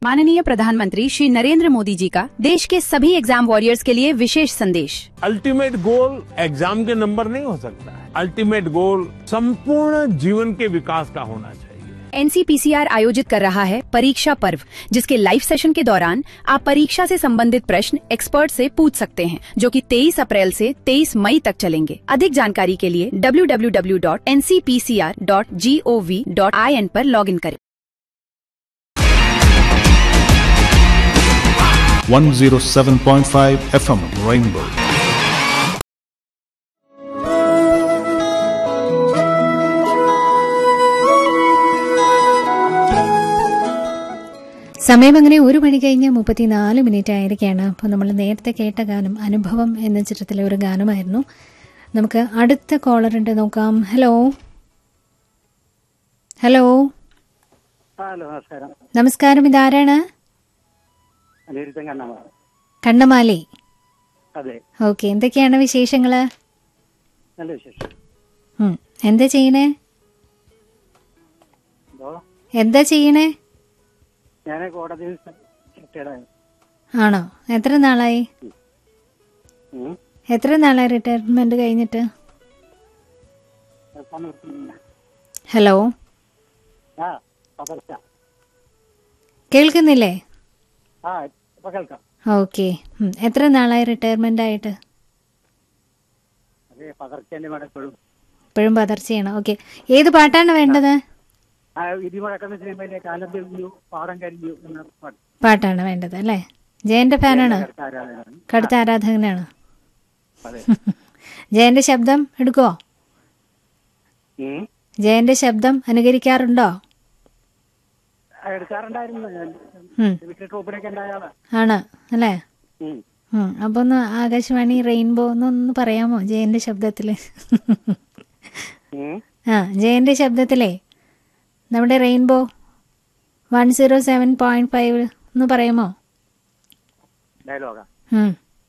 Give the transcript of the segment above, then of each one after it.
माननीय प्रधानमंत्री श्री नरेंद्र मोदी जी का देश के सभी एग्जाम वॉरियर्स के लिए विशेष संदेश अल्टीमेट गोल एग्जाम के नंबर नहीं हो सकता है अल्टीमेट गोल संपूर्ण जीवन के विकास का होना चाहिए एनसीपीसीआर आयोजित कर रहा है परीक्षा पर्व जिसके लाइव सेशन के दौरान आप परीक्षा से संबंधित प्रश्न एक्सपर्ट से पूछ सकते हैं जो कि 23 अप्रैल से 23 मई तक चलेंगे अधिक जानकारी के लिए www.ncpcr.gov.in पर लॉगिन करें 107.5 FM Rainbow. സമയം അങ്ങനെ ഒരു മണി കഴിഞ്ഞ് മുപ്പത്തിനാല് മിനിറ്റ് ആയിരിക്കുകയാണ് അപ്പോൾ നമ്മൾ നേരത്തെ കേട്ട ഗാനം അനുഭവം എന്ന ചിത്രത്തിലെ ഒരു ഗാനമായിരുന്നു നമുക്ക് അടുത്ത കോളറുണ്ട് നോക്കാം ഹലോ ഹലോ ഹലോ നമസ്കാരം നമസ്കാരം ഇതാരാണ് അനിരുദ്ധം കണ്ണമ്മ കണ്ണമാലി അതെ ഓക്കെ എന്തൊക്കെയാണ് വിശേഷങ്ങള് നല്ല വിശേഷം ഉം, എന്താ ചെയ്യണേ എന്തോ എന്താ ചെയ്യണേ ഞാൻ കോടതിയിൽ റിട്ടയർഡായി ആണോ എത്ര നാളായി ഉം. എത്ര നാളായി റിട്ടയർമെന്റ് കഴിഞ്ഞിട്ട് കേൾക്കാൻ പറ്റുന്നില്ല. ഹലോ ആ പകർച്ച കേൾക്കുന്നില്ലേ ആ ഇപ്പൊ കേൾക്കാം ഓക്കെ എത്ര നാളായി റിട്ടയർമെന്റ് ആയിട്ട് അതെ പകർച്ചേന്റെ മടക്കളും ഇപ്പോഴും പതർച്ചയാണ് ഓക്കെ ഏത് പാട്ടാണ് വേണ്ടത് ആ ഇടി മുഴക്കുന്ന സിനിമയിലെ കാലം തെളിഞ്ഞു പാടം കരിഞ്ഞു എന്ന പാട്ട് പാട്ടാണ് വേണ്ടത് അല്ലേ ജയന്റെ ഫാനാണ് അടുത്ത ആരാധനാണ് കടുത്ത ആരാധകനാണ് അതെ ജയന്റെ ശബ്ദം എടുക്കുവോ ഉം. ജയന്റെ ശബ്ദം അനുകരിക്കാറുണ്ടോ ആ, എടുക്കാറുണ്ടായിരുന്നു ഞാൻ ഉം, വീട്ടിൽ ട്രൂപ്പിനൊക്കെ ഉണ്ടായാളാ ആണ് അല്ലേ ഉം. ഉം, അപ്പൊ ഒന്ന് ആകാശവാണി റെയിൻബോ എന്നൊന്ന് പറയാമോ ജയന്റെ ശബ്ദത്തില് ഉം. ആ ജയന്റെ ശബ്ദത്തിലേ നമ്മുടെ rainbow one zero seven point five ഒന്ന് പറയാമോ ഡയലോഗാ ഉം.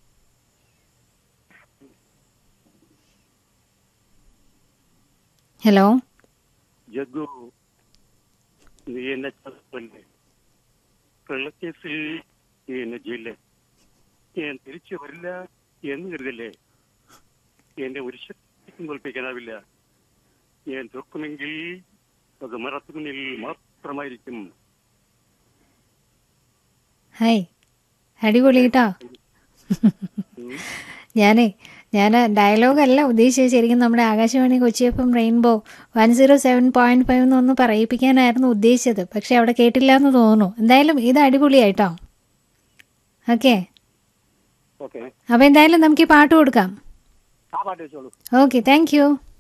ഹലോ ജഗ്ഗു നീ എന്നെ ചതപ്പല്ലേ വെള്ളക്കേസിൽ നീ എന്നെ ജയിലെ ഞാൻ തിരിച്ചു വരില്ല എന്ന് കരുതല്ലേ എന്നെ ഒരു ശക്തിക്കും തോൽപ്പിക്കാനാവില്ല ഞാൻ തോക്കുമെങ്കിൽ അത് മറത്തുമുന്നിൽ മാത്രമായിരിക്കും ഹായ് അടിപൊളി കേട്ടോ ഞാനേ ഞാൻ ഡയലോഗ് അല്ല ഉദ്ദേശിച്ചത് ശരിക്കും നമ്മുടെ ആകാശവാണി കൊച്ചിയപ്പം rainbow one zero seven point five എന്നൊന്ന് പറയിപ്പിക്കാനായിരുന്നു ഉദ്ദേശിച്ചത് പക്ഷെ അവിടെ കേട്ടില്ല എന്ന് തോന്നുന്നു എന്തായാലും ഇത് അടിപൊളിയായിട്ടോ ഓക്കെ ഓക്കെ അപ്പോൾ എന്തായാലും നമുക്ക് ഈ പാട്ട് കൊടുക്കാം ആ പാട്ട് വെച്ചോളൂ ഓക്കെ താങ്ക് യു